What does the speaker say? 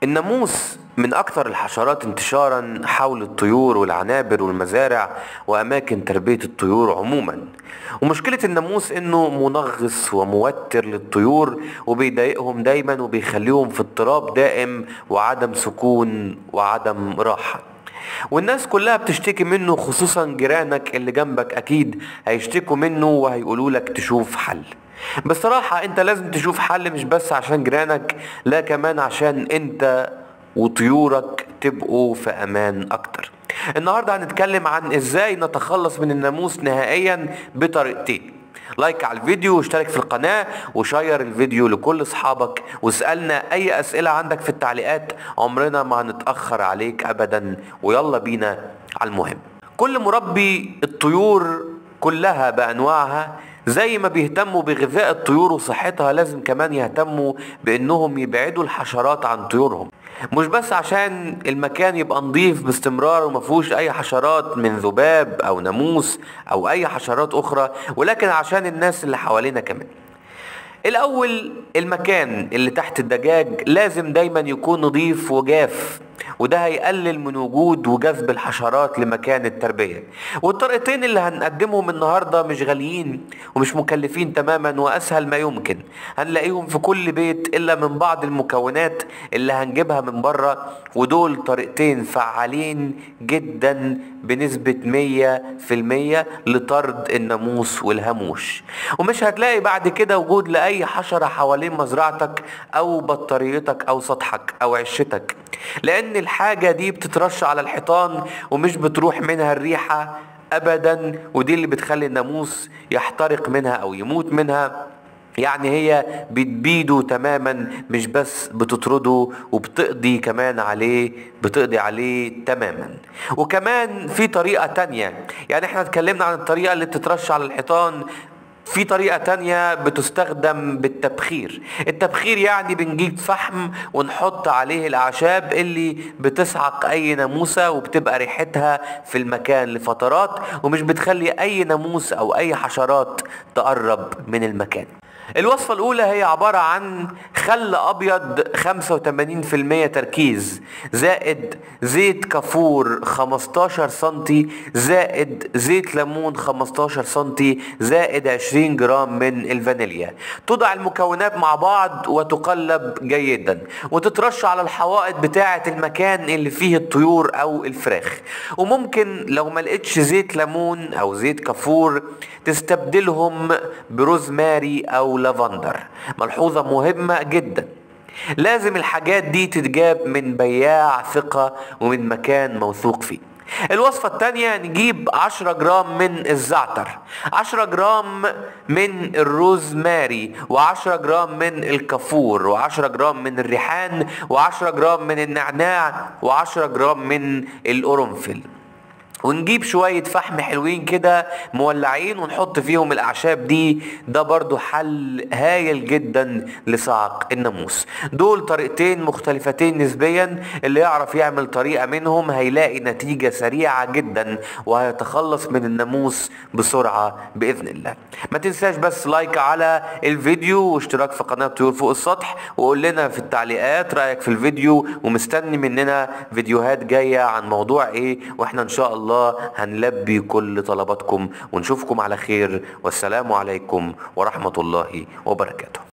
الناموس من أكثر الحشرات انتشارا حول الطيور والعنابر والمزارع وأماكن تربية الطيور عموما ومشكلة الناموس إنه منغص وموتر للطيور وبيضايقهم دايما وبيخليهم في اضطراب دائم وعدم سكون وعدم راحة والناس كلها بتشتكي منه خصوصا جيرانك اللي جنبك أكيد هيشتكوا منه وهيقولوا لك تشوف حل بصراحة انت لازم تشوف حل مش بس عشان جيرانك لا كمان عشان انت وطيورك تبقوا في امان اكتر النهاردة هنتكلم عن ازاي نتخلص من الناموس نهائيا بطريقتين لايك على الفيديو واشترك في القناة وشير الفيديو لكل اصحابك واسألنا اي اسئلة عندك في التعليقات عمرنا ما هنتأخر عليك ابدا ويلا بينا على المهم كل مربي الطيور كلها بانواعها زي ما بيهتموا بغذاء الطيور وصحتها لازم كمان يهتموا بانهم يبعدوا الحشرات عن طيورهم مش بس عشان المكان يبقى نظيف باستمرار وما فيهوش اي حشرات من ذباب او ناموس او اي حشرات اخرى ولكن عشان الناس اللي حوالينا كمان الاول المكان اللي تحت الدجاج لازم دايما يكون نظيف وجاف وده هيقلل من وجود وجذب الحشرات لمكان التربية والطريقتين اللي هنقدمهم النهاردة مش غاليين ومش مكلفين تماما واسهل ما يمكن هنلاقيهم في كل بيت الا من بعض المكونات اللي هنجيبها من بره ودول طريقتين فعالين جدا بنسبة مية في المية لطرد الناموس والهاموش ومش هتلاقي بعد كده وجود لأي حشرة حوالين مزرعتك أو بطاريتك أو سطحك أو عشتك لأن الحاجة دي بتترش على الحيطان ومش بتروح منها الريحة أبدا ودي اللي بتخلي الناموس يحترق منها أو يموت منها يعني هي بتبيده تماما مش بس بتطرده وبتقضي كمان عليه بتقضي عليه تماما وكمان في طريقة تانية يعني احنا اتكلمنا عن الطريقة اللي بتترش على الحيطان في طريقة تانية بتستخدم بالتبخير التبخير يعني بنجيب فحم ونحط عليه الأعشاب اللي بتسعق أي ناموسة وبتبقى ريحتها في المكان لفترات ومش بتخلي أي ناموس أو أي حشرات تقرب من المكان الوصفة الأولى هي عبارة عن خل أبيض 85% تركيز زائد زيت كافور 15 سنتي زائد زيت ليمون 15 سنتي زائد 20 جرام من الفانيليا تضع المكونات مع بعض وتقلب جيدا وتترش على الحوائط بتاعة المكان اللي فيه الطيور أو الفراخ وممكن لو ما لقيتش زيت ليمون أو زيت كافور تستبدلهم بروزماري أو لافندر ملحوظة مهمة جدا لازم الحاجات دي تتجاب من بياع ثقة ومن مكان موثوق فيه الوصفة التانية نجيب 10 جرام من الزعتر 10 جرام من الروزماري و10 جرام من الكافور و10 جرام من الريحان و10 جرام من النعناع و10 جرام من القرنفل ونجيب شوية فحم حلوين كده مولعين ونحط فيهم الأعشاب دي ده برضو حل هايل جدا لصعق الناموس دول طريقتين مختلفتين نسبيا اللي يعرف يعمل طريقة منهم هيلاقي نتيجة سريعة جدا وهيتخلص من الناموس بسرعة بإذن الله ما تنساش بس لايك على الفيديو واشتراك في قناة طيور فوق السطح وقول لنا في التعليقات رأيك في الفيديو ومستني مننا فيديوهات جاية عن موضوع ايه واحنا ان شاء الله الله هنلبي كل طلباتكم ونشوفكم على خير والسلام عليكم ورحمة الله وبركاته